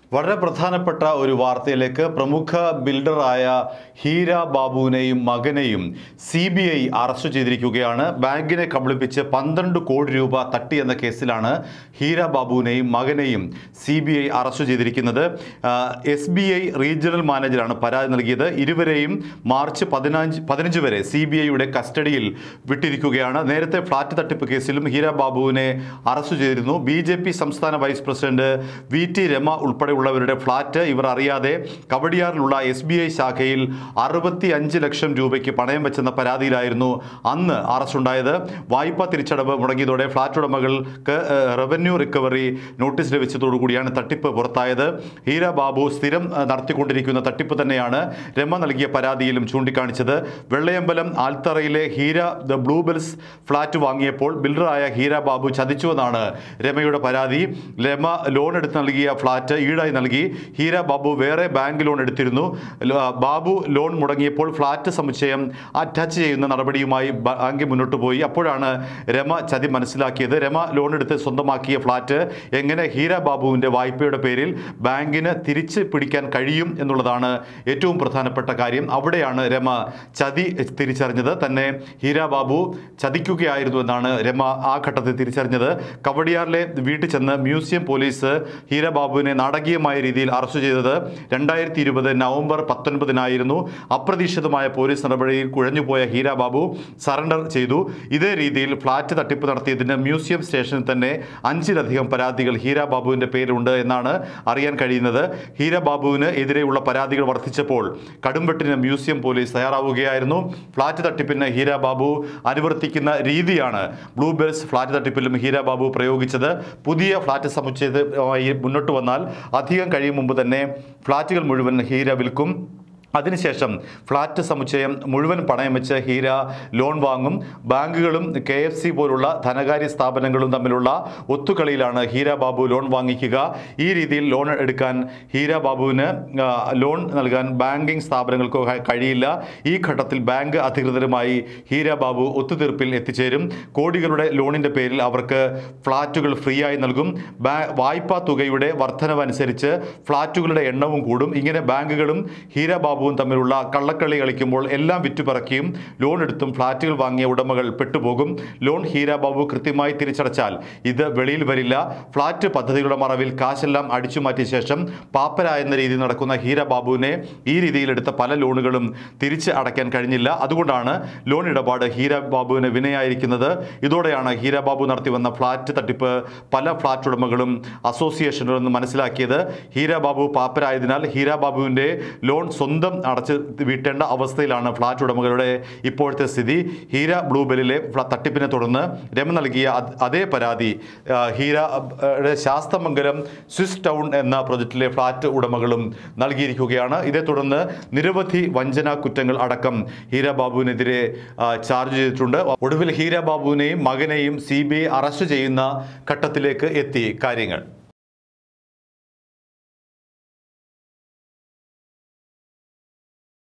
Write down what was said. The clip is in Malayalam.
വളരെ പ്രധാനപ്പെട്ട ഒരു വാർത്തയിലേക്ക് പ്രമുഖ ബിൽഡറായ ഹീര ബാബുവിനെയും മകനെയും സി ബി ഐ അറസ്റ്റ് ചെയ്തിരിക്കുകയാണ് ബാങ്കിനെ കബളിപ്പിച്ച് പന്ത്രണ്ട് കോടി രൂപ തട്ടി എന്ന കേസിലാണ് ഹീര ബാബുവിനെയും മകനെയും സി ബി ഐ അറസ്റ്റ് ചെയ്തിരിക്കുന്നത് എസ് ബി ഐ റീജിയണൽ മാനേജറാണ് പരാതി നൽകിയത് ഇരുവരെയും മാർച്ച് പതിനഞ്ച് പതിനഞ്ച് വരെ സി ബി ഐയുടെ കസ്റ്റഡിയിൽ വിട്ടിരിക്കുകയാണ് നേരത്തെ ഫ്ളാറ്റ് തട്ടിപ്പ് കേസിലും ഹീര ബാബുവിനെ അറസ്റ്റ് ചെയ്തിരുന്നു ബി ജെ പി സംസ്ഥാന vice president V T Rama ഉൾപ്പെടെയുള്ളവരുടെ ഫ്ളാറ്റ് ഇവർ അറിയാതെ കവടിയാറിലുള്ള എസ് ബി ഐ ശാഖയിൽ അറുപത്തി അഞ്ച് ലക്ഷം രൂപയ്ക്ക് പണയം വെച്ചെന്ന പരാതിയിലായിരുന്നു അന്ന് അറസ്റ്റ് ഉണ്ടായത് വായ്പാ തിരിച്ചടവ് മുടങ്ങിയതോടെ ഫ്ളാറ്റ് ഉടമകൾക്ക് ഏഹ്, റവന്യൂ റിക്കവറി നോട്ടീസ് ലഭിച്ചതോടുകൂടിയാണ് തട്ടിപ്പ് പുറത്തായത് ഹീര ബാബു സ്ഥിരം ഏഹ്, നടത്തിക്കൊണ്ടിരിക്കുന്ന തട്ടിപ്പ് തന്നെയാണ് രമ നൽകിയ പരാതിയിലും ചൂണ്ടിക്കാണിച്ചത് വെള്ളയമ്പലം ആൽത്തറയിലെ ഹീര ദ ബ്ലൂബെൽസ് ഫ്ളാറ്റ് വാങ്ങിയപ്പോൾ ബിൽഡറായ ഹീര ബാബു ചതിച്ചുവെന്നാണ് രമയുടെ പരാതി രമ ലോൺ എടുത്ത് നൽകിയ ഫ്ളാറ്റ് ഈടായി നൽകി ഹീര ബാബു വേറെ ബാങ്ക് ലോൺ എടുത്തിരുന്നു ല- ബാബു ലോൺ മുടങ്ങിയപ്പോൾ ഫ്ളാറ്റ് സമുച്ചയം അറ്റാച്ച് ചെയ്യുന്ന നടപടിയുമായി ബാങ്ക് മുന്നോട്ട് പോയി അപ്പോഴാണ് രമ ചതി മനസ്സിലാക്കിയത് രമ ലോൺ എടുത്ത് സ്വന്തമാക്കിയ ഫ്ളാറ്റ് എങ്ങനെ ഹീര ബാബുവിൻ്റെ വായ്പയുടെ പേരിൽ ബാങ്കിന് തിരിച്ച് പിടിക്കാൻ കഴിയും എന്നുള്ളതാണ് ഏറ്റവും പ്രധാനപ്പെട്ട കാര്യം അവിടെയാണ് രമ ചതി തിരിച്ചറിഞ്ഞത് തന്നെ ഹീര ബാബു ചതിക്കുകയായിരുന്നു എന്നാണ് രമ ആ ഘട്ടത്തിൽ തിരിച്ചറിഞ്ഞത് കവടിയാറിലെ വീട്ടിൽ ചെന്ന് മ്യൂസിയം പോലീസ് ഹീര ബാബുവിനെ നാടകീയമായ രീതിയിൽ അറസ്റ്റ് ചെയ്തത് രണ്ടായിരത്തി ഇരുപത് നവംബർ പത്തൊൻപതിനായിരുന്നു അപ്രതീക്ഷിതമായ പോലീസ് നടപടിയിൽ കുഴഞ്ഞുപോയ ഹീര ബാബു സറണ്ടർ ചെയ്തു ഇതേ രീതിയിൽ ഫ്ളാറ്റ് തട്ടിപ്പ് നടത്തിയതിന് മ്യൂസിയം സ്റ്റേഷനിൽ തന്നെ അഞ്ചിലധികം പരാതികൾ ഹീര ബാബുവിൻ്റെ പേരുണ്ട് എന്നാണ് അറിയാൻ കഴിയുന്നത് ഹീര ബാബുവിന് എതിരെയുള്ള പരാതികൾ വർദ്ധിച്ചപ്പോൾ കടുംവെട്ടിന് മ്യൂസിയം പോലീസ് തയ്യാറാവുകയായിരുന്നു ഫ്ളാറ്റ് തട്ടിപ്പിന് ഹീര ബാബു അനുവർത്തിക്കുന്ന രീതിയാണ് ബ്ലൂബെൽസ് ഫ്ളാറ്റ് തട്ടിപ്പിലും ഹീര ബാബു പ്രയോഗിച്ചത് പുതിയ ഫ്ളാറ്റ് സമുച്ചയമായി മുന്നോട്ട് വന്നാൽ അധികം കഴിയും മുമ്പ് തന്നെ ഫ്ളാറ്റുകൾ മുഴുവൻ ഹീര വിൽക്കും അതിനുശേഷം ഫ്ളാറ്റ് സമുച്ചയം മുഴുവൻ പണയം വെച്ച് ഹീര ലോൺ വാങ്ങും ബാങ്കുകളും കെ എഫ് സി പോലുള്ള ധനകാര്യ സ്ഥാപനങ്ങളും തമ്മിലുള്ള ഒത്തുകളിയിലാണ് ഹീര ബാബു ലോൺ വാങ്ങിക്കുക ഈ രീതിയിൽ ലോൺ എടുക്കാൻ ഹീര ബാബുവിന് ആ, ലോൺ നൽകാൻ ബാങ്കിംഗ് സ്ഥാപനങ്ങൾക്കോ ക- കഴിയില്ല ഈ ഘട്ടത്തിൽ ബാങ്ക് അധികൃതരുമായി ഹീര ബാബു ഒത്തുതീർപ്പിൽ എത്തിച്ചേരും കോടികളുടെ ലോണിൻ്റെ പേരിൽ അവർക്ക് ഫ്ളാറ്റുകൾ ഫ്രീ ആയി നൽകും ബാ വായ്പാ തുകയുടെ വർധനവനുസരിച്ച് ഫ്ളാറ്റുകളുടെ എണ്ണവും കൂടും ഇങ്ങനെ ബാങ്കുകളും ഹീര ബാബുവും തമ്മിലുള്ള കള്ളക്കളി കളിക്കുമ്പോൾ എല്ലാം വിറ്റുപറക്കിയും ലോൺ എടുത്തും ഫ്ളാറ്റുകൾ വാങ്ങിയ ഉടമകൾ പെട്ടുപോകും ലോൺ ഹീര ബാബു കൃത്യമായി തിരിച്ചടച്ചാൽ ഇത് വെളിയിൽ വരില്ല ഫ്ളാറ്റ് പദ്ധതികളുടെ മറവിൽ കാശെല്ലാം അടിച്ചു മാറ്റിയ ശേഷം പാപ്പര എന്ന രീതിയിൽ നടക്കുന്ന ഹീര ബാബുവിനെ ഈ രീതിയിൽ എടുത്ത പല ലോണുകളും തിരിച്ച് അടയ്ക്കാൻ കഴിഞ്ഞില്ല അതുകൊണ്ടാണ് ലോൺ ഇടപാട് ഹീര ബാബുവിന് വിനയായിരിക്കുന്നത് ഇതോടെയാണ് ഹീര ബാബു നടത്തി വന്ന ഫ്ളാറ്റ് തട്ടിപ്പ് പല ഫ്ളാറ്റ് ഉടമകളും അസോസിയേഷനുകളിൽ നിന്ന് മനസ്സിലാക്കിയത് ഹീര ബാബു പാപ്പരായതിനാൽ ഹീര ബാബുവിൻ്റെ ലോൺ സ്വന്തം അടച്ച് വീട്ടേണ്ട അവസ്ഥയിലാണ് ഫ്ളാറ്റ് ഉടമകളുടെ ഇപ്പോഴത്തെ സ്ഥിതി ഹീര ബ്ലൂബെല്ലിലെ ഫ്ല- തട്ടിപ്പിനെ തുടർന്ന് രമ നൽകിയ അത്- അതേ പരാതി ആ, ഹീര ആ, യുടെ ശാസ്തമംഗലം സ്വിസ് ടൗൺ എന്ന പ്രൊജക്റ്റിലെ ഫ്ളാറ്റ് ഉടമകളും നൽകിയിരിക്കുകയാണ് ഇതേ തുടർന്ന് നിരവധി വഞ്ചനാ കുറ്റങ്ങൾ അടക്കം ഹീര ബാബുവിനെതിരെ ആ, ചാർജ് ചെയ്തിട്ടുണ്ട് ഒടുവിൽ ഹീര ബാബുവിനെയും മകനെയും സി ബി ഐ അറസ്റ്റ് ചെയ്യുന്ന ഘട്ടത്തിലേക്ക് എത്തി കാര്യങ്ങൾ